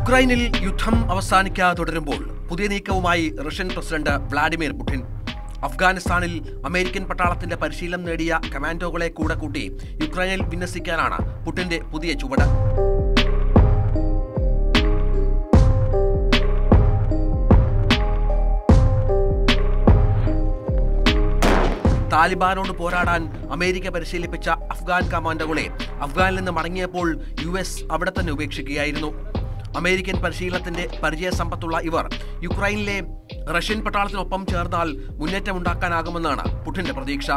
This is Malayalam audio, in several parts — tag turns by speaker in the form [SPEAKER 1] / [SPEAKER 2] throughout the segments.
[SPEAKER 1] യുക്രൈനിൽ യുദ്ധം അവസാനിക്കാതെ തുടരുമ്പോൾ പുതിയ നീക്കവുമായി റഷ്യൻ പ്രസിഡന്റ് വ്ളാഡിമിർ പുടിൻ അഫ്ഗാനിസ്ഥാനിൽ അമേരിക്കൻ പട്ടാളത്തിന്റെ പരിശീലനം നേടിയ കമാൻഡോകളെ കൂടെ കൂട്ടി യുക്രൈനിൽ വിന്യസിക്കാനാണ് പുടിന്റെ പുതിയ ചുവട് താലിബാനോട് പോരാടാൻ അമേരിക്ക പരിശീലിപ്പിച്ച അഫ്ഗാൻ കമാൻഡോകളെ അഫ്ഗാനിൽ നിന്ന് മടങ്ങിയപ്പോൾ യു എസ് അവിടെ തന്നെ ഉപേക്ഷിക്കുകയായിരുന്നു അമേരിക്കൻ പരിശീലനത്തിന്റെ പരിചയസമ്പത്തുള്ള ഇവർ യുക്രൈനിലെ റഷ്യൻ പട്ടാളത്തിനൊപ്പം ചേർന്നാൽ മുന്നേറ്റമുണ്ടാക്കാനാകുമെന്നാണ് പുടിന്റെ പ്രതീക്ഷ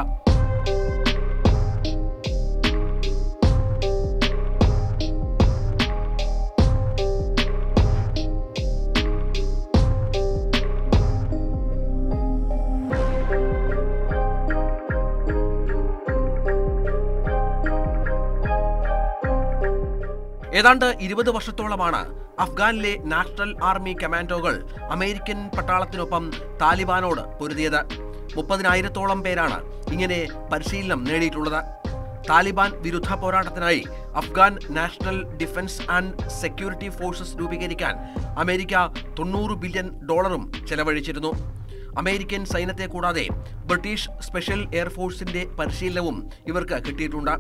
[SPEAKER 1] ഏതാണ്ട് ഇരുപത് വർഷത്തോളമാണ് അഫ്ഗാനിലെ നാഷണൽ ആർമി കമാൻഡോകൾ അമേരിക്കൻ പട്ടാളത്തിനൊപ്പം താലിബാനോട് പൊരുതിയത് മുപ്പതിനായിരത്തോളം പേരാണ് ഇങ്ങനെ പരിശീലനം നേടിയിട്ടുള്ളത് താലിബാൻ വിരുദ്ധ പോരാട്ടത്തിനായി Afghan national defence and security forces രൂപീകരിക്കാൻ അമേരിക്ക തൊണ്ണൂറ് ബില്യൺ ഡോളറും ചെലവഴിച്ചിരുന്നു അമേരിക്കൻ സൈന്യത്തെ കൂടാതെ ബ്രിട്ടീഷ് സ്പെഷ്യൽ എയർഫോഴ്സിന്റെ പരിശീലനവും ഇവർക്ക് കിട്ടിയിട്ടുണ്ട്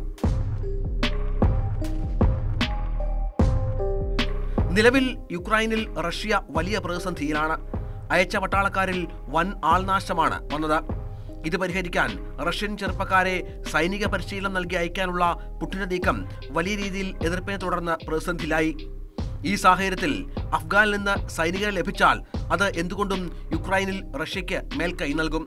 [SPEAKER 1] നിലവിൽ യുക്രൈനിൽ റഷ്യ വലിയ പ്രതിസന്ധിയിലാണ് അയച്ച പട്ടാളക്കാരിൽ വൻ ആൾനാശമാണ് വന്നത് ഇത് പരിഹരിക്കാൻ റഷ്യൻ ചെറുപ്പക്കാരെ സൈനിക പരിശീലനം നൽകി അയക്കാനുള്ള പുട്ടിന്റെ നീക്കം വലിയ രീതിയിൽ എതിർപ്പിനെ തുടർന്ന് പ്രതിസന്ധിയിലായി ഈ സാഹചര്യത്തിൽ അഫ്ഗാനിൽ നിന്ന് സൈനികരെ ലഭിച്ചാൽ അത് എന്തുകൊണ്ടും യുക്രൈനിൽ റഷ്യയ്ക്ക് മേൽക്കൈ നൽകും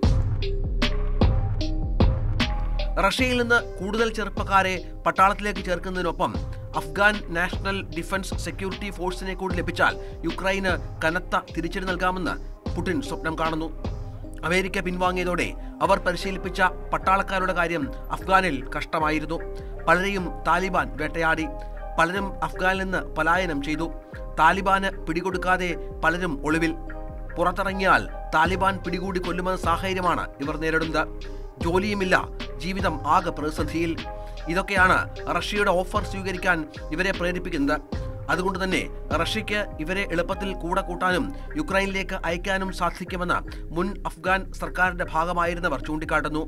[SPEAKER 1] റഷ്യയിൽ നിന്ന് കൂടുതൽ ചെറുപ്പക്കാരെ പട്ടാളത്തിലേക്ക് ചേർക്കുന്നതിനൊപ്പം അഫ്ഗാൻ നാഷണൽ ഡിഫൻസ് സെക്യൂരിറ്റി ഫോഴ്സിനെ കൂടി ലഭിച്ചാൽ യുക്രൈന് കനത്ത തിരിച്ചടി നൽകാമെന്ന് പുടിൻ സ്വപ്നം കാണുന്നു അമേരിക്ക പിൻവാങ്ങിയതോടെ അവർ പരിശീലിപ്പിച്ച പട്ടാളക്കാരുടെ കാര്യം അഫ്ഗാനിൽ കഷ്ടമായിരുന്നു പലരെയും താലിബാൻ വേട്ടയാടി പലരും അഫ്ഗാനിൽ നിന്ന് പലായനം ചെയ്തു താലിബാന് പിടികൊടുക്കാതെ പലരും ഒളിവിൽ പുറത്തിറങ്ങിയാൽ താലിബാൻ പിടികൂടി കൊല്ലുമെന്ന സാഹചര്യമാണ് ഇവർ നേരിടുന്നത് ജോലിയുമില്ല ജീവിതം ആകെ പ്രതിസന്ധിയിൽ ഇതൊക്കെയാണ് റഷ്യയുടെ ഓഫർ സ്വീകരിക്കാൻ ഇവരെ പ്രേരിപ്പിക്കുന്നത് അതുകൊണ്ട് തന്നെ റഷ്യയ്ക്ക് ഇവരെ എളുപ്പത്തിൽ കൂടെ കൂട്ടാനും യുക്രൈനിലേക്ക് അയക്കാനും സാധിക്കുമെന്ന് മുൻ അഫ്ഗാൻ സർക്കാരിന്റെ ഭാഗമായിരുന്നവർ ചൂണ്ടിക്കാട്ടുന്നു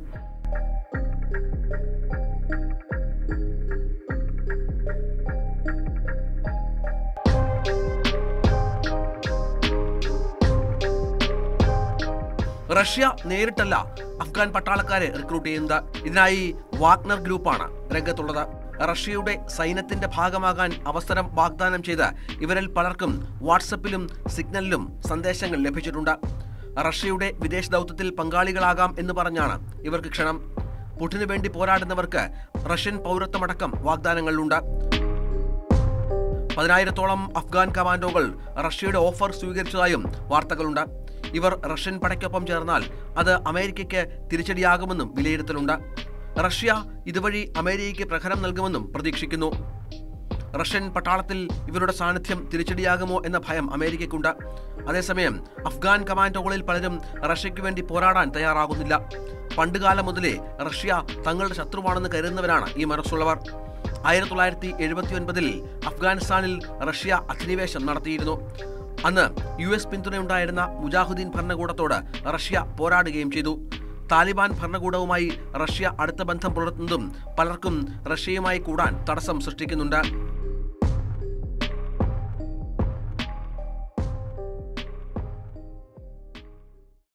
[SPEAKER 1] റഷ്യ നേരിട്ടല്ല അഫ്ഗാൻ പട്ടാളക്കാരെ റിക്രൂട്ട് ചെയ്യുന്നത് ഇതിനായി വാഗ്നർ ഗ്രൂപ്പാണ് രംഗത്തുള്ളത് റഷ്യയുടെ സൈന്യത്തിന്റെ ഭാഗമാകാൻ അവസരം വാഗ്ദാനം ചെയ്ത് ഇവരിൽ പലർക്കും വാട്സപ്പിലും സിഗ്നലിലും സന്ദേശങ്ങൾ ലഭിച്ചിട്ടുണ്ട് റഷ്യയുടെ വിദേശ ദൗത്യത്തിൽ പങ്കാളികളാകാം എന്ന് പറഞ്ഞാണ് ഇവർക്ക് ക്ഷണം പുടിനു വേണ്ടി പോരാടുന്നവർക്ക് റഷ്യൻ പൗരത്വമടക്കം വാഗ്ദാനങ്ങളുണ്ട് പതിനായിരത്തോളം അഫ്ഗാൻ കമാൻഡോകൾ റഷ്യയുടെ ഓഫർ സ്വീകരിച്ചതായും വാർത്തകളുണ്ട് ഇവർ റഷ്യൻ പടയ്ക്കൊപ്പം ചേർന്നാൽ അത് അമേരിക്കയ്ക്ക് തിരിച്ചടിയാകുമെന്നും വിലയിരുത്തലുണ്ട് റഷ്യ ഇതുവഴി അമേരിക്കയ്ക്ക് പ്രഹരം നൽകുമെന്നും പ്രതീക്ഷിക്കുന്നു റഷ്യൻ പട്ടാളത്തിൽ ഇവരുടെ സാന്നിധ്യം തിരിച്ചടിയാകുമോ എന്ന ഭയം അമേരിക്കയ്ക്കുണ്ട് അതേസമയം അഫ്ഗാൻ കമാൻഡോകളിൽ പലരും റഷ്യയ്ക്ക് വേണ്ടി പോരാടാൻ തയ്യാറാകുന്നില്ല പണ്ടുകാലം മുതലേ റഷ്യ തങ്ങളുടെ ശത്രുവാണെന്ന് കരുതുന്നവരാണ് ഈ മനസ്സുള്ളവർ ആയിരത്തി തൊള്ളായിരത്തി എഴുപത്തി ഒൻപതിൽ അഫ്ഗാനിസ്ഥാനിൽ റഷ്യ അധിനിവേശം നടത്തിയിരുന്നു അന്ന് യു എസ് പിന്തുണയുണ്ടായിരുന്ന മുജാഹുദ്ദീൻ ഭരണകൂടത്തോട് റഷ്യ പോരാടുകയും ചെയ്തു താലിബാൻ ഭരണകൂടവുമായി റഷ്യ അടുത്ത ബന്ധം പുലർത്തുന്നതും പലർക്കും റഷ്യയുമായി കൂടാൻ തടസ്സം സൃഷ്ടിക്കുന്നുണ്ട്